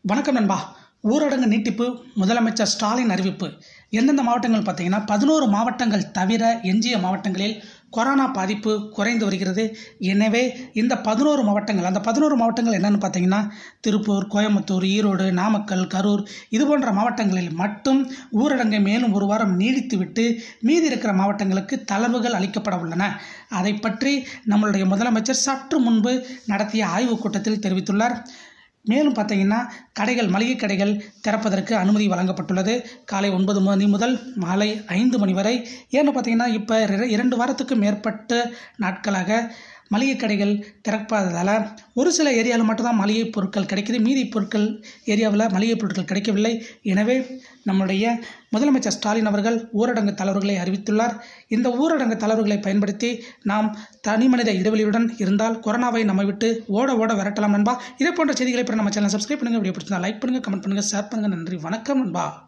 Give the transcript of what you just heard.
வணக்கம் நண்பா ஊரடங்கு நீட்டிப்பு முதலமைச்சர் ஸ்டாலின் அறிவிப்பு எந்தெந்த மாவட்டங்கள் பார்த்தீங்கன்னா பதினோரு மாவட்டங்கள் தவிர எஞ்சிய மாவட்டங்களில் கொரோனா பாதிப்பு குறைந்து வருகிறது எனவே இந்த பதினோரு மாவட்டங்கள் அந்த பதினோரு மாவட்டங்கள் என்னென்னு பார்த்தீங்கன்னா திருப்பூர் கோயம்புத்தூர் ஈரோடு நாமக்கல் கரூர் இது போன்ற மாவட்டங்களில் மட்டும் ஊரடங்கை மேலும் ஒரு வாரம் நீடித்துவிட்டு மீதி இருக்கிற மாவட்டங்களுக்கு தளர்வுகள் அளிக்கப்பட உள்ளன அதை பற்றி நம்மளுடைய முதலமைச்சர் சற்று முன்பு நடத்திய ஆய்வுக் கூட்டத்தில் தெரிவித்துள்ளார் மேலும் பார்த்தீங்கன்னா கடைகள் மளிகை கடைகள் திறப்பதற்கு அனுமதி வழங்கப்பட்டுள்ளது காலை ஒன்பது மணி முதல் மாலை ஐந்து மணி வரை ஏன்னு பார்த்தீங்கன்னா இப்போ இரண்டு வாரத்துக்கு மேற்பட்ட நாட்களாக மளிகை கடைகள் திறப்பதால் ஒரு சில ஏரியாவில் மட்டும்தான் மளிகை பொருட்கள் கிடைக்குது மீதி பொருட்கள் ஏரியாவில் மளிகை பொருட்கள் கிடைக்கவில்லை எனவே நம்முடைய முதலமைச்சர் ஸ்டாலின் அவர்கள் ஊரடங்கு தளர்வுகளை அறிவித்துள்ளார் இந்த ஊரடங்கு தளர்வுகளை பயன்படுத்தி நாம் தனிமனித இடைவெளியுடன் இருந்தால் கொரோனாவை நம்மை விட்டு ஓட ஓட விரட்டலாம் நண்பா இதே போன்ற செய்திகளை பெற நம்ம சேனல் சப்ஸ்கிரைப் பண்ணுங்கள் வீடியோ பிடிச்சிருந்தா லைக் பண்ணுங்கள் கமெண்ட் பண்ணுங்கள் ஷேர் பண்ணுங்கள் நன்றி வணக்கம் நண்பா